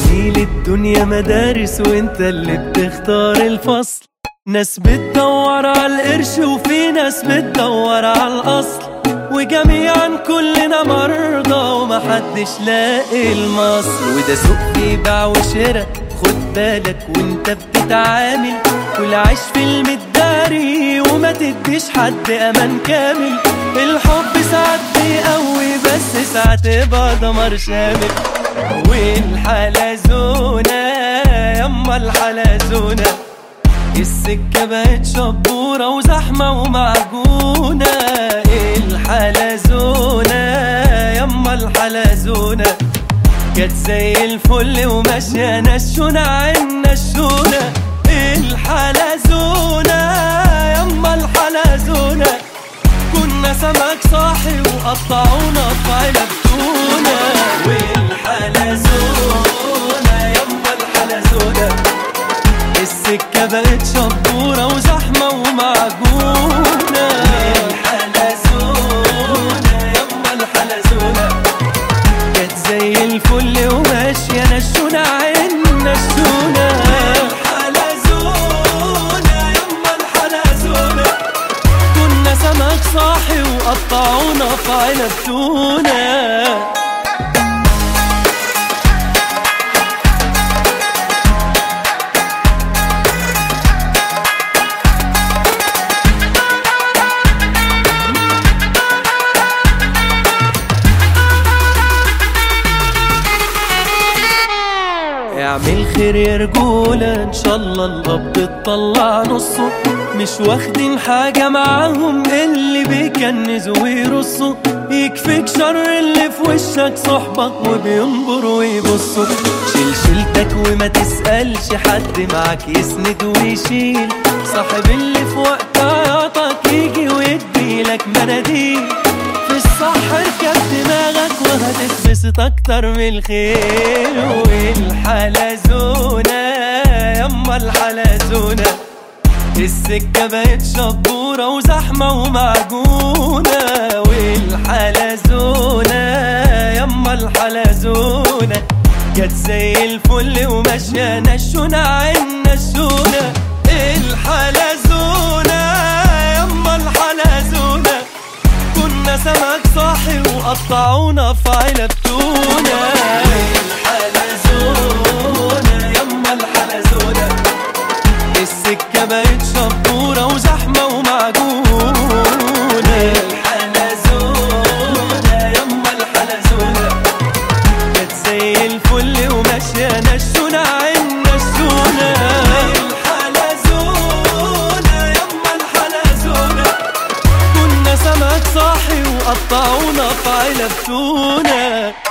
زميل الدنيا مدارس وانت اللي بتختار الفصل ناس بتدور على القرش وفي ناس بتدور على الاصل وجميعا كلنا مرضى ومحدش لاقي المصل وده سوق بيباع وشراء خد بالك وانت بتتعامل كل عيش في المداري وما تديش حد امان كامل الحب ساعات بيقوي بس ساعات يبقى دمار شامل والحلزونة يما الحلزونة السكة بقت شبورة وزحمة ومعجونة الحلزونة يما الحلزونة كانت زي الفل وماشية نشونة عين نشونة الحلزونة يما الحلزونة كنا سمك صاحي وقطعونا في علب تونة والحلزونة يما الحلزونة السكة بقت شبورة وزحمة ومعجونة الحلزونة يما الحلزونة كانت زي الفل وماشية نشونة عين نشونة الحلزونة يما الحلزونة كنا سمك صاحي وقطعونا في علب تونة اعمل خير يا رجولة ان شاء الله القبض تطلع نصه مش واخدين حاجة معاهم اللي بيكنزوا ويرصوا يكفيك شر اللي في وشك صحبك وبينبروا ويبصوا شيل شيلتك وما تسألش حد معاك يسند ويشيل صاحب اللي في وقت عياطك يجي ويديلك مناديل في الصح اركب دماغك وهتتبسط اكتر من الخير والحلزونة يما الحلزونة السكة بقت شبورة وزحمة ومعجونة والحلزونة يما الحلزونة جت زي الفل وماشية نشونة عين نشونة الحلزونة يما الحلزونة كنا سمك صاحي وقطعونا في علب تونة الحلزونة يما الحلزونة السكة بقت شبورة وزحمة ومعجونة الحلزونة يما الحلزونة كانت زي الفل وماشية نشونة عين نشونة الحلزونة يما الحلزونة كنا سمك صاحي وقطعونا في علب تونة